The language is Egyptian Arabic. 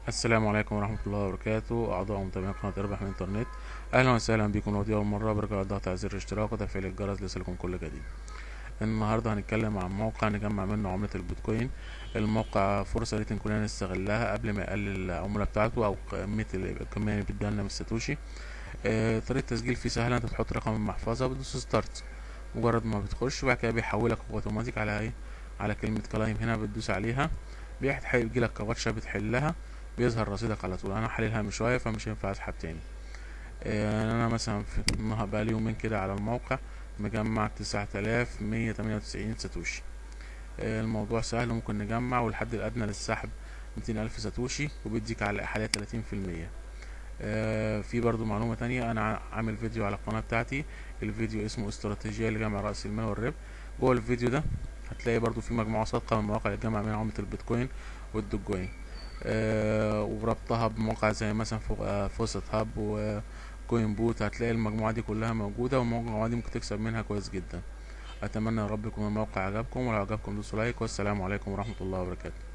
السلام عليكم ورحمة الله وبركاته أعضاء ومتابعين قناة اربح من الإنترنت أهلا وسهلا بكم ودي أول مرة برجع الضغط على زر الاشتراك وتفعيل الجرس ليصلكم كل جديد النهاردة هنتكلم عن موقع نجمع منه عملة البيتكوين الموقع فرصة ليتن كلنا نستغلها قبل ما يقلل العملة بتاعته أو قيمة الكمية اللي بيديها لنا من الساتوشي آه، طريقة التسجيل فيه سهلة انت بتحط رقم المحفظة وبتدوس ستارت مجرد ما بتخش وبعد كده بيحولك اوتوماتيك على ايه على كلمة كلايم هنا بتدوس عليها بيجيلك كباتشة بتحلها بيظهر رصيدك على طول انا حللها من شويه فمش هينفع اسحب تاني آه، انا مثلا في النهار بقى لي يومين كده على الموقع مجمع تسعة آلاف مية تمانية وتسعين ساتوشي آه، الموضوع سهل ممكن نجمع والحد الادنى للسحب ميتين الف ساتوشي وبيديك على الاحالية تلاتين في المية في برضو معلومة تانية انا عامل فيديو على القناة بتاعتي الفيديو اسمه استراتيجية لجمع رأس المال والربح جوه الفيديو ده هتلاقي برضو في مجموعة صادقة من مواقع الجمع من عملة البيتكوين والدوجوين آه وربطها بمواقع زي مثلا فوسط هاب وكوين بوت هتلاقي المجموعة دي كلها موجودة والمجموعة دي ممكن تكسب منها كويس جدا اتمنى يا رب يكون الموقع عجبكم ولو عجبكم دوسوا لايك والسلام عليكم ورحمة الله وبركاته